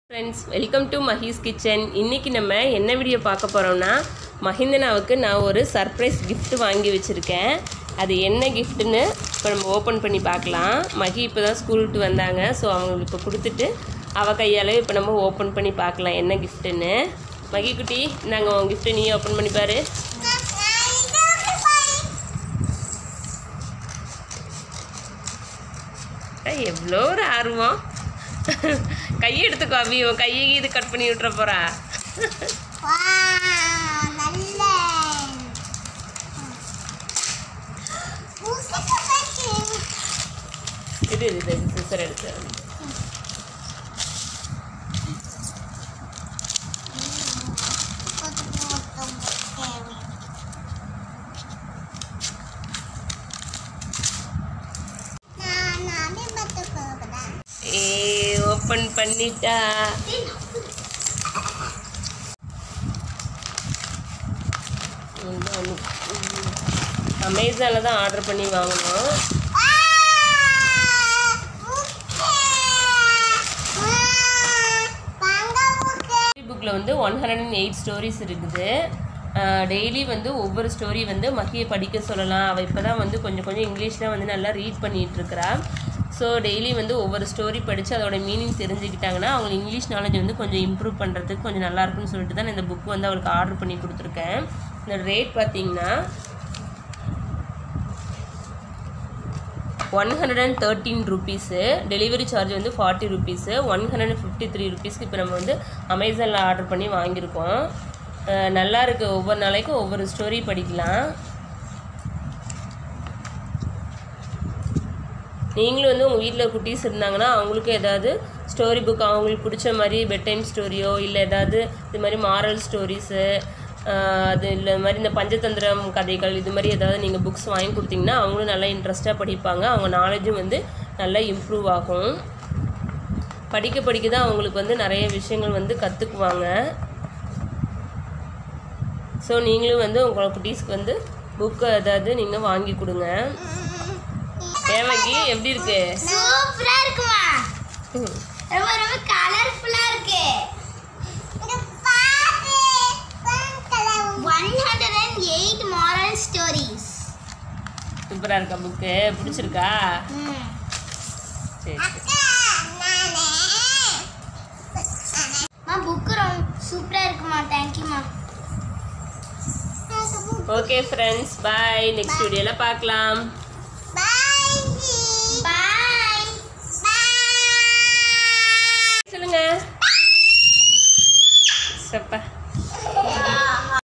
Friends welcome to மஹீஸ் kitchen இன்றைக்கி நம்ம என்ன வீடியோ பார்க்க போகிறோம்னா மஹிந்தனாவுக்கு நான் ஒரு சர்ப்ரைஸ் gift வாங்கி வச்சுருக்கேன் அது என்ன கிஃப்ட்டுன்னு இப்போ நம்ம ஓப்பன் பண்ணி பார்க்கலாம் மஹி இப்போ தான் ஸ்கூல் விட்டு வந்தாங்க ஸோ அவங்களுக்கு இப்போ கொடுத்துட்டு அவள் கையால் இப்போ நம்ம ஓப்பன் பண்ணி பார்க்கலாம் என்ன கிஃப்ட்டுன்னு மகி குட்டி நாங்கள் உன் கிஃப்ட்டு நீ ஓப்பன் பண்ணி பாரு ஏய், எவ்வளோ ஒரு ஆர்வம் கையை எடுத்துக்கோ அபி உன் கையை இது கட் பண்ணி விட்டுற போறா இது இது இது சிசர் எடுத்து ஏ ஓப்பன் பண்ணிட்டா அமேசானில் தான் ஆர்டர் பண்ணி வாங்கினோம் புக்கில் வந்து one hundred and eight stories இருக்குது டெய்லி வந்து ஒவ்வொரு ஸ்டோரி வந்து மகியை படிக்க சொல்லலாம் அவள் இப்போ தான் வந்து கொஞ்சம் கொஞ்சம் இங்கிலீஷ்லாம் வந்து நல்லா ரீட் பண்ணிகிட்டு இருக்கிறா ஸோ டெய்லி வந்து ஒவ்வொரு ஸ்டோரி படித்து அதோட மீனிங் தெரிஞ்சுக்கிட்டாங்கன்னா அவங்க இங்கிலீஷ் நாலேஜ் வந்து கொஞ்சம் இம்ப்ரூவ் பண்ணுறதுக்கு கொஞ்சம் நல்லா இருக்கும்னு சொல்லிட்டு தான் நான் இந்த புக் வந்து அவளுக்கு ஆர்டர் பண்ணி கொடுத்துருக்கேன் இந்த ரேட் பார்த்தீங்கன்னா one hundred and thirteen rupees delivery charge வந்து forty rupees one hundred and fifty three ருபீஸ்க்கு இப்போ நம்ம வந்து அமேசானில் ஆர்டர் பண்ணி வாங்கியிருக்கோம் அஹ் நல்லா இருக்கு ஒவ்வொரு நாளைக்கும் ஒவ்வொரு ஸ்டோரி படிக்கலாம் நீங்களும் வந்து உங்கள் வீட்டில் குட்டீஸ் இருந்தாங்கன்னா அவங்களுக்கு ஏதாவது ஸ்டோரி புக் அவங்களுக்கு பிடிச்ச மாதிரி பெட் டைம் ஸ்டோரியோ இல்லை ஏதாவது இது மாதிரி மாரல் ஸ்டோரிஸு அது இல்லை இந்த மாதிரி இந்த பஞ்சதந்திரம் கதைகள் இது மாதிரி ஏதாவது நீங்கள் புக்ஸ் வாங்கி கொடுத்தீங்கன்னா அவங்களும் நல்லா இன்ட்ரெஸ்ட்டாக படிப்பாங்க அவங்க நாலேஜும் வந்து நல்லா இம்ப்ரூவ் ஆகும் படிக்க படிக்க தான் அவங்களுக்கு வந்து நிறைய விஷயங்கள் வந்து கற்றுக்குவாங்க ஸோ நீங்களும் வந்து உங்கள் குட்டீஸ்க்கு வந்து புக்கு ஏதாவது நீங்கள் வாங்கி கொடுங்க ஏமாக்கி எப்படி இருக்கு சூப்பரா இருக்குமா ம். ரொம்ப ரொம்ப கலர்ஃபுல்லா இருக்கு one hundred and eight moral stories சூப்பரா இருக்கா புக்கு பிடிச்சிருக்கா சரி சரி. மா புக்கு ரொம்ப சூப்பரா இருக்குமா தேங்க்யூமா ஓகே ஃப்ரெண்ட்ஸ் பாய் நெக்ஸ்ட் வீடியோவில் பார்க்கலாம் பாய் பாய் சொல்லுங்க சப்பா